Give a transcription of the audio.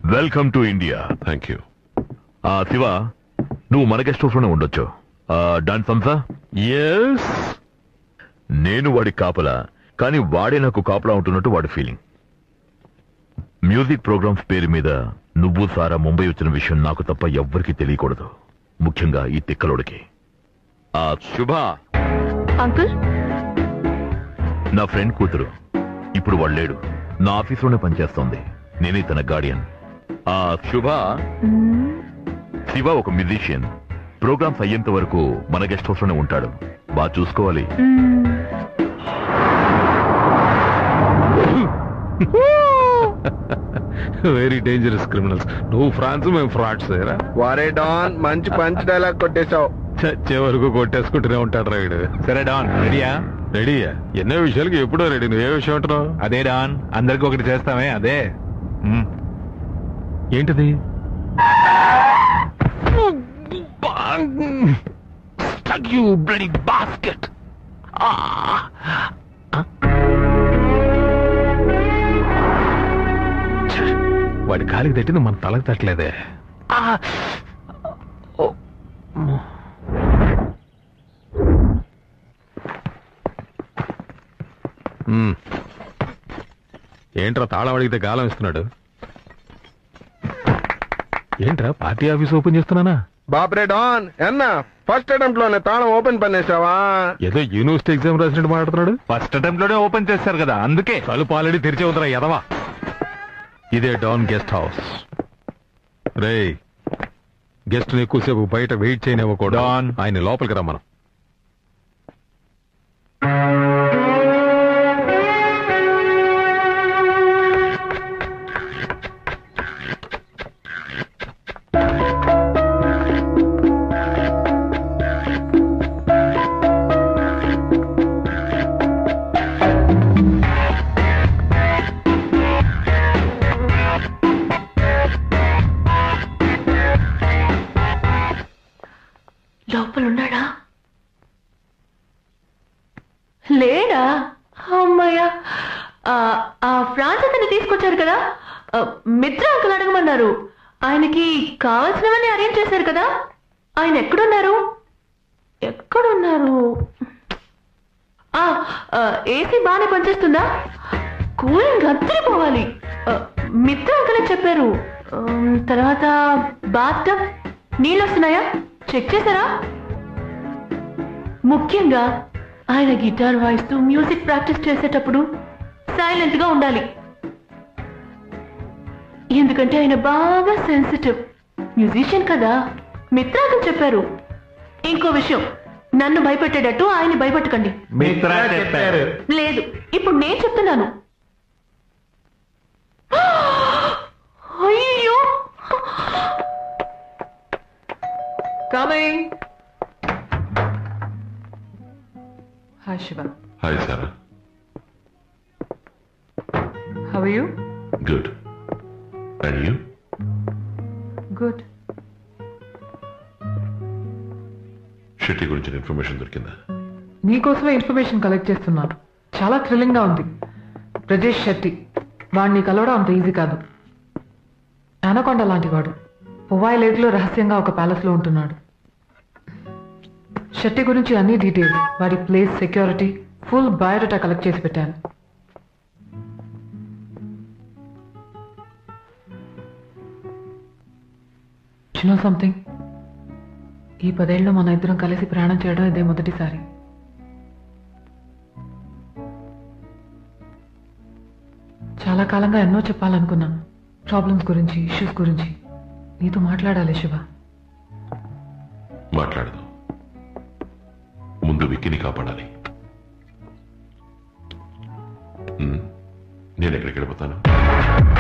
Welcome to India thank you ఆ శివ నువ్వు మన గెస్ట్ హౌస్ లోనే ఉండొచ్చు డాన్ సంసా ఎస్ నేను వాడి కాపలా కానీ వాడే నాకు కాపలా ఉంటున్నట్టు వాడి ఫీలింగ్ మ్యూజిక్ ప్రోగ్రామ్స్ పేరు మీద నువ్వు సారా ముంబై వచ్చిన విషయం నాకు తప్ప ఎవ్వరికీ తెలియకూడదు ముఖ్యంగా ఈ తిక్కలోడికి ఆ శుభ అంకుల్ నా ఫ్రెండ్ కూతురు ఇప్పుడు వాడు లేడు నా ఆఫీస్లోనే పనిచేస్తోంది నేనే తన గార్డియన్ ఆ శుభ శివ ఒక మ్యూజిషియన్ ప్రోగ్రామ్స్ అయ్యేంత వరకు మన గెస్ట్ హౌస్ లోనే ఉంటాడు బాగా చూసుకోవాలి వెరీ డేంజరస్ క్రిమినల్స్ నువ్వు ఫ్రాన్స్ మేము ఫ్రాడ్స్ ఏరా వారే డాన్ మంచి పంచ్ డైలాగ్ కొట్టేశావు చచ్చే వరకు కొట్టేసుకుంటూనే ఉంటాడు రా వీడు సరే డాన్ రెడీయా రెడీయా ఎన్నో విషయాలకి ఎప్పుడో రెడీ నువ్వు ఏ విషయం అంటున్నావు అదే డాన్ అందరికి ఒకటి చేస్తామే అదే మ్. ఏంటిది you bloody basket వాడి కాలికి తట్టింది మన తలకు తట్టలేదే మ్. ఏంట్రా తాళం అడిగితే గాలం ఇస్తున్నాడు ఏంట్రా పార్టీ ఆఫీస్ ఓపెన్ చేస్తున్నానా బాప్రే డాన్ ఎన్న ఫస్ట్ అటెంప్ట్ లోనే తాళం ఓపెన్ పనేసావా ఏదో యూనివర్సిటీ ఎగ్జామ్ రాసినట్టు మాట్లాడుతున్నాడు ఫస్ట్ అటెంప్ట్ లోనే ఓపెన్ చేశారు కదా అందుకే తలుపు ఆల్రెడీ తెరిచే ఉందిరా ఎదవా ఇదే డాన్ గెస్ట్ హౌస్ రే గెస్ట్ ఎక్కువసేపు బయట వెయిట్ చేయనివ్వకూడదు డాన్. ఆయన లోపలికి రమ్మను లోపల ఉన్నాడా లేడా అమ్మయ్యా ఆ, ఆ ఫ్రాన్స్ అతన్ని తీసుకొచ్చారు కదా ఆ, మిత్ర అంకుల్ అడగమన్నారు ఆయనకి కావాల్సినవన్నీ అరేంజ్ చేశారు కదా ఆయన ఎక్కడున్నారు ఎక్కడున్నారు ఆ, ఆ, ఏసీ బాగానే పనిచేస్తుందా కూలింగ్ అద్దరిపోవాలి ఆ, మిత్ర అంకులే చెప్పారు ఆ, తర్వాత బాత్ టబ్ నీళ్ళు వస్తున్నాయా చెక్ చేశారా ముఖ్యంగా ఆయన గిటార్ వాయిస్తూ మ్యూజిక్ ప్రాక్టీస్ చేసేటప్పుడు సైలెంట్ గా ఉండాలి ఎందుకంటే ఆయన బాగా సెన్సిటివ్ మ్యూజిషియన్ కదా మిత్రాకం చెప్పారు ఇంకో విషయం నన్ను భయపెట్టేటట్టు ఆయన భయపెట్టకండి మిత్ర చెప్పారు లేదు ఇప్పుడు నేను చెప్తున్నాను అయ్యో Coming. Hi, Shiva. Hi sir How are you? Good and you Good. Shetty గురించి ఇన్ఫర్మేషన్ దొరికిందా నీకోసమే ఇన్ఫర్మేషన్ కలెక్ట్ చేస్తున్నాను చాలా థ్రిల్లింగ్ గా ఉంది బ్రజేష్ శెట్టి వాడిని కలవడం అంత ఈజీ కాదు అనకొండ లాంటి వాడు పువ్వాయి లేక్లో రహస్యంగా ఒక ప్యాలెస్ లో ఉంటున్నాడు శెట్టి గురించి అన్ని డీటెయిల్స్ వాడి place security full biodata collect చేసి పెట్టాను నో సంథింగ్ ఈ పదేళ్ళు మన ఇద్దరం కలిసి ప్రయాణం చేయడం ఇదే మొదటిసారి చాలా కాలంగా ఎన్నో చెప్పాలనుకున్నాను ప్రాబ్లమ్స్ గురించి ఇష్యూస్ గురించి నీతో మాట్లాడాలి శివ మాట్లాడదు ముందు విక్కిని కాపాడాలి ఉమ్, నేను ఎక్కడికి వెళ్ళిపోతాను